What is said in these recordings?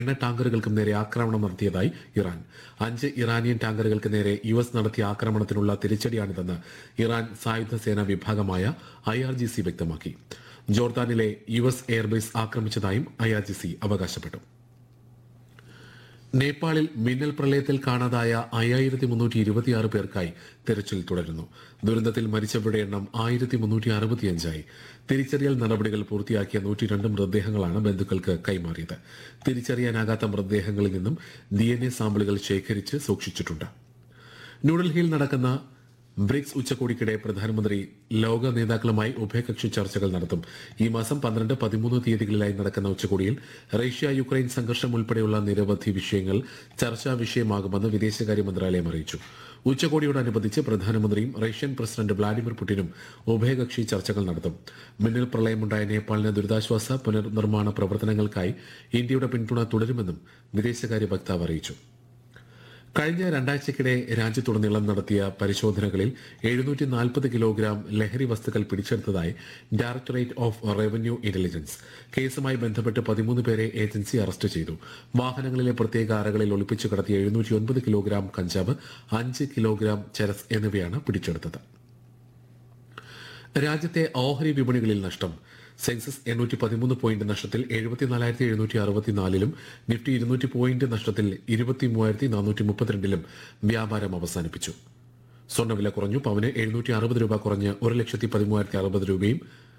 എണ്ണ ടാങ്കറുകൾക്കും നേരെ ആക്രമണം നടത്തിയതായി ഇറാൻ അഞ്ച് ഇറാനിയൻ ടാങ്കറുകൾക്ക് നേരെ യു എസ് നടത്തിയ ആക്രമണത്തിനുള്ള തിരിച്ചടിയാണിതെന്ന് ഇറാൻ സായുധ സേനാ വിഭാഗമായ ഐ ആർ ജി സി വ്യക്തമാക്കി ജോർദാനിലെ യു എസ് എയർബേസ് ആക്രമിച്ചതായും ഐ ആർ ജി സി അവകാശപ്പെട്ടു നേപ്പാളിൽ മിന്നൽ പ്രളയത്തിൽ കാണാതായ അയ്യായിരത്തി മുന്നൂറ്റി ഇരുപത്തിയാറ് പേർക്കായി തെരച്ചിൽ തുടരുന്നു ദുരന്തത്തിൽ മരിച്ചവരുടെ എണ്ണം ആയിരത്തി മുന്നൂറ്റി അറുപത്തിയഞ്ചായി തിരിച്ചറിയൽ നടപടികൾ പൂർത്തിയാക്കിയ നൂറ്റി രണ്ട് മൃതദേഹങ്ങളാണ് ബന്ധുക്കൾക്ക് കൈമാറിയത് തിരിച്ചറിയാനാകാത്ത മൃതദേഹങ്ങളിൽ നിന്നും ഡി എൻ എ സാമ്പിളുകൾ ശേഖരിച്ച് സൂക്ഷിച്ചിട്ടുണ്ട് ന്യൂഡൽഹിയിൽ നടക്കുന്ന ബ്രിക്സ് ഉച്ചകോടിക്കിടെ പ്രധാനമന്ത്രി ലോക നേതാക്കളുമായി ഉഭയകക്ഷി ചർച്ചകൾ നടത്തും ഈ മാസം പന്ത്രണ്ട് പതിമൂന്ന് തീയതികളിലായി നടക്കുന്ന ഉച്ചകോടിയിൽ റഷ്യ യുക്രൈൻ സംഘർഷം ഉൾപ്പെടെയുള്ള നിരവധി വിഷയങ്ങൾ ചർച്ചാ വിഷയമാകുമെന്ന് വിദേശകാര്യ മന്ത്രാലയം അറിയിച്ചു ഉച്ചകോടിയോടനുബന്ധിച്ച് പ്രധാനമന്ത്രിയും റഷ്യൻ പ്രസിഡന്റ് വ്ളാഡിമിർ പുടിനും ഉഭയകക്ഷി ചർച്ചകൾ നടത്തും മിന്നൽ പ്രളയമുണ്ടായ നേപ്പാളിന് ദുരിതാശ്വാസ പുനർനിർമ്മാണ പ്രവർത്തനങ്ങൾക്കായി ഇന്ത്യയുടെ പിന്തുണ തുടരുമെന്നും വിദേശകാര്യ വക്താവ് അറിയിച്ചു കഴിഞ്ഞ രണ്ടാഴ്ചക്കിടെ രാജ്യത്തുടനീളം നടത്തിയ പരിശോധനകളിൽ എഴുന്നൂറ്റി നാൽപ്പത് കിലോഗ്രാം ലഹരി വസ്തുക്കൾ പിടിച്ചെടുത്തതായി ഡയറക്ടറേറ്റ് ഓഫ് റവന്യൂ ഇന്റലിജൻസ് കേസുമായി ബന്ധപ്പെട്ട് പതിമൂന്ന് പേരെ ഏജൻസി അറസ്റ്റ് ചെയ്തു വാഹനങ്ങളിലെ പ്രത്യേക അറകളിൽ ഒളിപ്പിച്ചു കടത്തിയ എഴുന്നൂറ്റി ഒൻപത് കിലോഗ്രാം കഞ്ചാവ് അഞ്ച് കിലോഗ്രാം ചരസ് എന്നിവയാണ് പിടിച്ചെടുത്തത് രാജ്യത്തെ ഓഹരി വിപണികളിൽ നഷ്ടം സെൻസസ് എണ്ണൂറ്റി പതിമൂന്ന് പോയിന്റ് നഷ്ടത്തിൽ എഴുപത്തിനാലായിരത്തി എഴുന്നൂറ്റി അറുപത്തിനാലിലും നിഫ്റ്റി ഇരുന്നൂറ്റി പോയിന്റ് നഷ്ടത്തിൽ ഇരുപത്തി മൂവായിരത്തി നാനൂറ്റി മുപ്പത്തിരണ്ടിലും വ്യാപാരം അവസാനിപ്പിച്ചു സ്വർണ്ണവില കുറഞ്ഞു പവന് എഴുന്നൂറ്റി അറുപത് രൂപ കുറഞ്ഞ് ഒരു ലക്ഷത്തി പതിമൂവായിരത്തി അറുപത് രൂപയും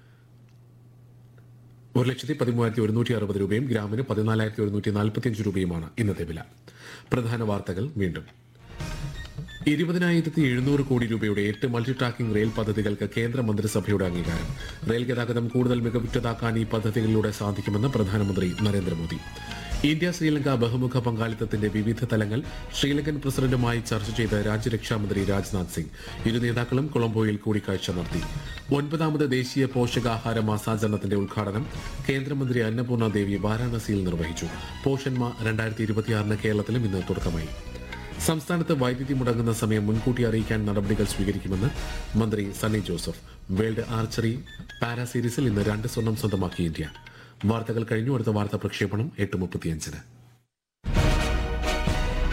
ഒരു ലക്ഷത്തി പതിമൂവായിരത്തി ഒരുന്നൂറ്റി അറുപത് രൂപയും ഗ്രാമിന് പതിനാലായിരത്തി ഒരുന്നൂറ്റി നാൽപ്പത്തിയഞ്ച് രൂപയുമാണ് ഇന്നത്തെ വില പ്രധാന വാർത്തകൾ വീണ്ടും ഇരുപതിനായിരത്തി എഴുന്നൂറ് കോടി രൂപയുടെ എട്ട് മൾട്ടി ട്രാക്കിംഗ് റെയിൽ പദ്ധതികൾക്ക് കേന്ദ്ര മന്ത്രിസഭയുടെ അംഗീകാരം റെയിൽ ഗതാഗതം കൂടുതൽ മികവുറ്റതാക്കാൻ ഈ പദ്ധതികളിലൂടെ സാധിക്കുമെന്ന് പ്രധാനമന്ത്രി നരേന്ദ്രമോദി ഇന്ത്യ ശ്രീലങ്ക ബഹുമുഖ പങ്കാളിത്തത്തിന്റെ വിവിധ തലങ്ങൾ ശ്രീലങ്കൻ പ്രസിഡന്റുമായി ചർച്ച ചെയ്ത രാജ്യരക്ഷാമന്ത്രി രാജ്നാഥ് സിംഗ് ഇരു നേതാക്കളും കൊളംബോയിൽ കൂടിക്കാഴ്ച നടത്തി ഒൻപതാമത് ദേശീയ പോഷകാഹാര മാസാചരണത്തിന്റെ ഉദ്ഘാടനം കേന്ദ്രമന്ത്രി അന്നപൂർണ ദേവി വാരാണസിയിൽ നിർവഹിച്ചു പോഷന്മ രണ്ടായിരത്തി ഇരുപത്തിയാറിന് കേരളത്തിലും ഇന്ന് തുടക്കമായി സംസ്ഥാനത്ത് വൈദ്യുതി മുടങ്ങുന്ന സമയം മുൻകൂട്ടി അറിയിക്കാൻ നടപടികൾ സ്വീകരിക്കുമെന്ന് മന്ത്രി Sunny Joseph world archery para സീരീസിൽ ഇന്ന് രണ്ട് സ്വർണം സ്വന്തമാക്കി ഇന്ത്യ വാർത്തകൾ കഴിഞ്ഞു അടുത്ത വാർത്താ പ്രക്ഷേപണം എട്ട് മുപ്പത്തിയഞ്ചിന്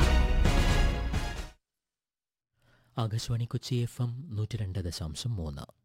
ആകാശവാണി കൊച്ചി എഫ് എം നൂറ്റി രണ്ട് ദശാംശം മൂന്ന്